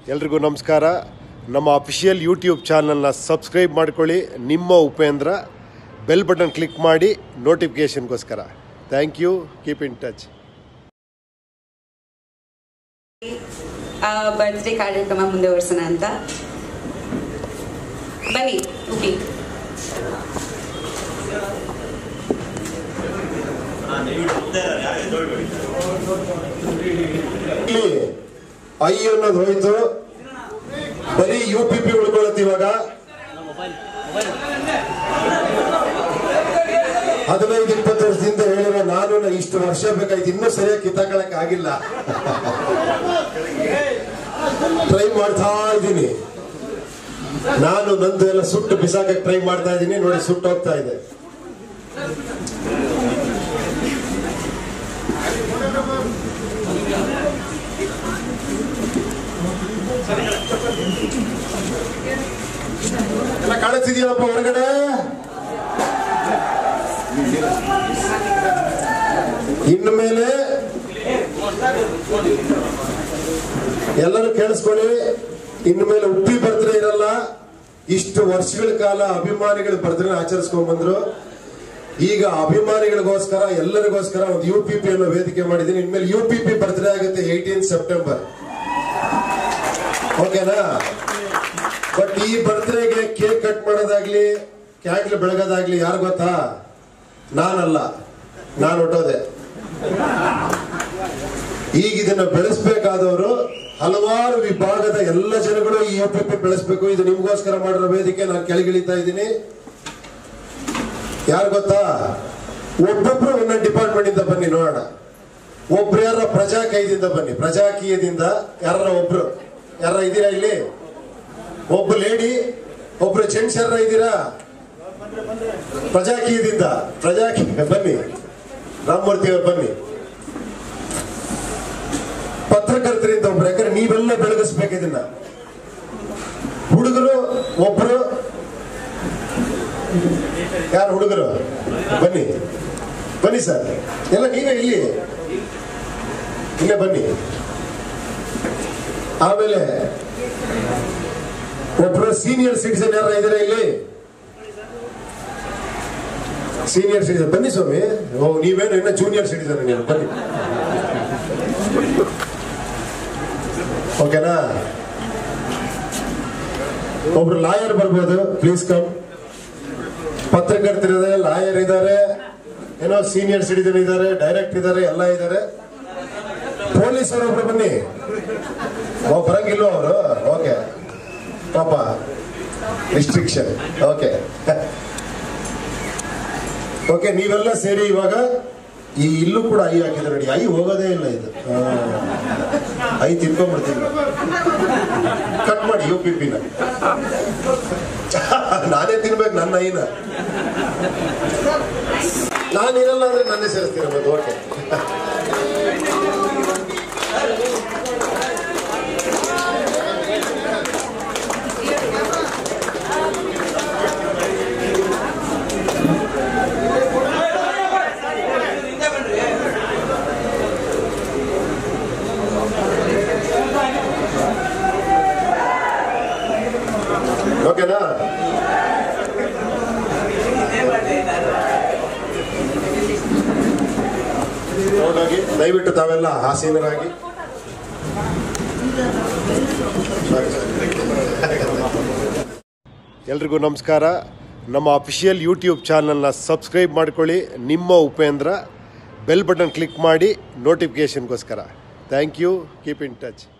ಎಲ್ರಿಗೂ ನಮಸ್ಕಾರ ನಮ್ಮ ಅಫಿಷಿಯಲ್ ಯೂಟ್ಯೂಬ್ ಚಾನಲ್ನ ಸಬ್ಸ್ಕ್ರೈಬ್ ಮಾಡ್ಕೊಳ್ಳಿ ನಿಮ್ಮ ಉಪೇಂದ್ರ ಬೆಲ್ ಬಟನ್ ಕ್ಲಿಕ್ ಮಾಡಿ ನೋಟಿಫಿಕೇಷನ್ಗೋಸ್ಕರ thank you keep in touch birthday ಕಾರ್ಯಕ್ರಮ ಮುಂದುವರ್ಸೋಣ ಅಂತ ಬನ್ನಿ ಉಗಿ ಇಲ್ಲಿ ಐ ಅನ್ನೋದು ಹೋಯ್ತು ಬರೀ ಯು ಪಿ ಪಿ ಉಳ್ಕೊಳತ್ತೆ ಇವಾಗ ಹದಿನೈದು ಇಪ್ಪತ್ತು ವರ್ಷದಿಂದ ಹೇಳಿರೋ ನಾನು ನ- ಇಷ್ಟು ವರ್ಷ ಬೇಕಾಯ್ತು ಇನ್ನೂ ಸರಿಯಾಗಿ ಕಿತ್ತಾಕಳಕ್ ಆಗಿಲ್ಲ ಟ್ರೈ ಮಾಡ್ತಾ ಇದ್ದೀನಿ ನಾನು ನಂದು ಎಲ್ಲ ಸುಟ್ಟು ಬಿಸಾಕಕ್ಕೆ ಟ್ರೈ ಮಾಡ್ತಾ ಇದ್ದೀನಿ ನೋಡಿ ಸುಟ್ಟು ಹೋಗ್ತಾ ಇದೆ ಎಲ್ಲ ಕಾಣಿಸ್ತಿದೆಯಲ್ಲಪ್ಪ ಹೊರಗಡೆ ಇನ್ನು ಮೇಲೆ ಎಲ್ಲರೂ ಕೇಳಿಸ್ಕೊಳ್ಳಿ ಇನ್ನು ಮೇಲೆ ಉಪ್ಪಿ ಬರ್ತ್ಡೇ ಇರಲ್ಲ ಇಷ್ಟು ವರ್ಷಗಳ ಕಾಲ ಅಭಿಮಾನಿಗಳು ಬರ್ತ್ಡೇ ಆಚರಿಸ್ಕೊಂಡ್ ಬಂದ್ರು ಈಗ ಅಭಿಮಾನಿಗಳಿಗೋಸ್ಕರ ಎಲ್ಲರಿಗೋಸ್ಕರ ಒಂದು ಯು ಪಿ ಪಿ ಅನ್ನೋ ವೇದಿಕೆ ಮಾಡಿದ್ದೀನಿ ಇನ್ಮೇಲೆ ಯು ಪಿ ಪಿ ಬರ್ತ್ಡೇ ಆಗುತ್ತೆ ಏಯ್ಟೀನ್ ಸೆಪ್ಟೆಂಬರ್ ಓಕೆನಾ ಬಟ್ ಈ ಬರ್ತ್ಡೇಗೆ ಕೇಕ್ ಕಟ್ ಮಾಡೋದಾಗ್ಲಿ ಕ್ಯಾಂಡ್ಲ್ ಬೆಳಗೋದಾಗ್ಲಿ ಯಾರು ಗೊತ್ತಾ ನಾನಲ್ಲ ನಾನು ಹೊಟ್ಟೋದೆ ಈಗ ಇದನ್ನ ಬೆಳೆಸ್ಬೇಕಾದವರು ಹಲವಾರು ವಿಭಾಗದ ಎಲ್ಲ ಜನಗಳು ಈ ಯು ಪಿ ಪಿ ಬೆಳೆಸ್ಬೇಕು ಇದು ನಿಮ್ಗೋಸ್ಕರ ಮಾಡಿರೋ ವೇದಿಕೆ ನಾನು ಕೆಳಗಿಳಿತಾ ಇದ್ದೀನಿ ಯಾರು ಗೊತ್ತಾ ಒಬ್ಬೊಬ್ರು ಒಂದೊಂದು ಡಿಪಾರ್ಟ್ಮೆಂಟ್ ಇಂದ ಬನ್ನಿ ನೋಡೋಣ ಒಬ್ರು ಯಾರ ಪ್ರಜಾಕೈದಿಂದ ಬನ್ನಿ ಪ್ರಜಾಕೀಯದಿಂದ ಯಾರ ಒಬ್ರು ಯಾರ ಇದ್ದೀರಾ ಇಲ್ಲಿ ಒಬ್ಬ ಲೇಡಿ ಒಬ್ರು ಜೆಂಟ್ಸ್ ಯಾರ ಇದ್ದೀರಾ ಪ್ರಜಾಕೀಯದಿಂದ ಪ್ರಜಾಕೀಯ ಬನ್ನಿ ರಾಮಮೂರ್ತಿ ಅವ್ರು ಬನ್ನಿ ಪತ್ರಕರ್ತರಿಂದ ಒಬ್ರು ಯಾಕಂದ್ರೆ ನೀವೆಲ್ಲ ಬೆಳಗಿಸ್ಬೇಕು ಇದನ್ನ ಹುಡುಗರು ಒಬ್ರು ಯಾರು ಹುಡುಗರು ಬನ್ನಿ ಬನ್ನಿ ಸರ್ ಎಲ್ಲ ನೀವೇ ಇಲ್ಲಿ ಇಲ್ಲೇ ಬನ್ನಿ ಆಮೇಲೆ ಒಬ್ರು ಸೀನಿಯರ್ ಸಿಟಿಸನ್ ಯಾರ ಇದಾರೆ ಇಲ್ಲಿ ಸೀನಿಯರ್ ಸಿಟಿಸನ್ ಬನ್ನಿ ಸ್ವಾಮಿ ಓ ನೀವೇನು ಇನ್ನ ಜೂನಿಯರ್ ಸಿಟಿಸನ್ ನೀವು ಬನ್ನಿ ಓಕೆನಾ ಒಬ್ರು ಲಾಯರ್ ಬರ್ಬೋದು ಪ್ಲೀಸ್ ಕಮ್ ಪತ್ರಕರ್ತರಿದ್ದಾರೆ ಲಾಯರ್ ಇದ್ದಾರೆ ಏನೋ ಸೀನಿಯರ್ ಸಿಟಿಸನ್ ಇದ್ದಾರೆ ಡೈರೆಕ್ಟ್ ಇದ್ದಾರೆ ಎಲ್ಲ ಇದ್ದಾರೆ ಪೊಲೀಸರು ಒಬ್ರು ಬನ್ನಿ ಓ ಬರಂಗಿಲ್ವ ಅವರು ಓಕೆ ಪಾಪ ರಿಸ್ಟ್ರಿಕ್ಷನ್ ಓಕೆ ಓಕೆ ನೀವೆಲ್ಲ ಸೇರಿ ಇವಾಗ ಈ ಇಲ್ಲೂ ಕೂಡ ಐ ಹಾಕಿದ್ರೆ ನೋಡಿ ಐ ಹೋಗೋದೇ ಇಲ್ಲ ಇದು ಆ, ಐ ತಿನ್ಕೊಂಡ್ಬಿಡ್ತೀನಿ ಕಟ್ ಮಾಡಿ ಯು ಪಿ ಪಿನ ನಾನೇ ತಿನ್ಬೇಕು ನನ್ನ ಐನ ನಾನಿರಲ್ಲ ಅಂದ್ರೆ ನನ್ನೇ ಸೇರಿಸ್ತಿರ್ಬೋದು ಓಕೆ ಓಕೆನಾ ಹಾಗಾಗಿ ದಯವಿಟ್ಟು ತಾವೆಲ್ಲ ಆಸೀನರಾಗಿ ಎಲ್ರಿಗೂ ನಮಸ್ಕಾರ ನಮ್ಮ ಅಫಿಷಿಯಲ್ ಯೂಟ್ಯೂಬ್ ಚಾನಲ್ನ ಸಬ್ಸ್ಕ್ರೈಬ್ ಮಾಡ್ಕೊಳ್ಳಿ ನಿಮ್ಮ ಉಪೇಂದ್ರ ಬೆಲ್ ಬಟನ್ ಕ್ಲಿಕ್ ಮಾಡಿ ನೋಟಿಫಿಕೇಷನ್ಗೋಸ್ಕರ thank you keep in touch